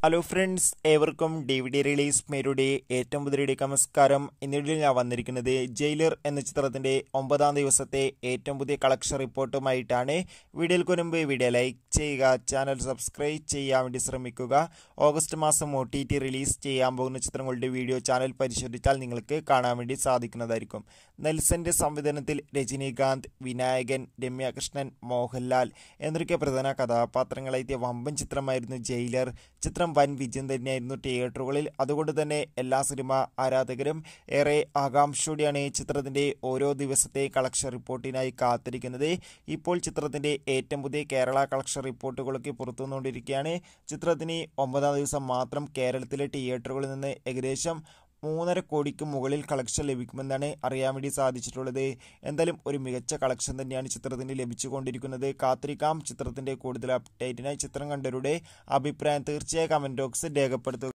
hello friends ഏവർക്കും D V D release മേരുടെ ഏറ്റവും പുതിയ നമസ്കാരം ഇന്നിടയിൽ ഞാൻ വന്നിരിക്കുന്നത് ജയിലർ എന്ന ചിത്രത്തിന്റെ ഒമ്പതാം ദിവസത്തെ ഏറ്റവും പുതിയ കളക്ഷൻ റിപ്പോർട്ടുമായിട്ടാണ് വീഡിയോയ്ക്ക് മുൻപ് വീഡിയോ ലൈക്ക് ചെയ്യുക ചാനൽ സബ്സ്ക്രൈബ് ചെയ്യാൻ വേണ്ടി ശ്രമിക്കുക ഓഗസ്റ്റ് മാസം ഒ ടി ടി റിലീസ് ചെയ്യാൻ പോകുന്ന ചിത്രങ്ങളുടെ വീഡിയോ ചാനൽ പരിശോധിച്ചാൽ നിങ്ങൾക്ക് കാണാൻ വേണ്ടി സാധിക്കുന്നതായിരിക്കും നെൽസന്റെ സംവിധാനത്തിൽ രജനീകാന്ത് വിനായകൻ രമ്യ കൃഷ്ണൻ മോഹൻലാൽ എന്നൊക്കെ പ്രധാന കഥാപാത്രങ്ങളെത്തിയ വമ്പൻ ചിത്രമായിരുന്നു ജയിലർ ചിത്രം വൻ വിജയം തന്നെയായിരുന്നു തിയേറ്ററുകളിൽ അതുകൊണ്ട് തന്നെ എല്ലാ സിനിമ ആരാധകരും ഏറെ ആകാംക്ഷയോടെയാണ് ഈ ചിത്രത്തിന്റെ ഓരോ ദിവസത്തെ കളക്ഷൻ റിപ്പോർട്ടിനായി കാത്തിരിക്കുന്നത് ഇപ്പോൾ ചിത്രത്തിന്റെ ഏറ്റവും പുതിയ കേരള കളക്ഷൻ റിപ്പോർട്ടുകളൊക്കെ പുറത്തു വന്നുകൊണ്ടിരിക്കുകയാണ് ചിത്രത്തിന് ഒമ്പതാം ദിവസം മാത്രം കേരളത്തിലെ തിയേറ്ററുകളിൽ നിന്ന് ഏകദേശം മൂന്നര കോടിക്ക് മുകളിൽ കളക്ഷൻ ലഭിക്കുമെന്നാണ് അറിയാൻ വേണ്ടി സാധിച്ചിട്ടുള്ളത് എന്തായാലും ഒരു മികച്ച കളക്ഷൻ തന്നെയാണ് ചിത്രത്തിന് ലഭിച്ചുകൊണ്ടിരിക്കുന്നത് കാത്തിരിക്കാം ചിത്രത്തിന്റെ കൂടുതൽ അപ്ഡേറ്റിനായി ചിത്രം കണ്ടവരുടെ അഭിപ്രായം തീർച്ചയായും കമന്റ് ബോക്സിൽ രേഖപ്പെടുത്തുക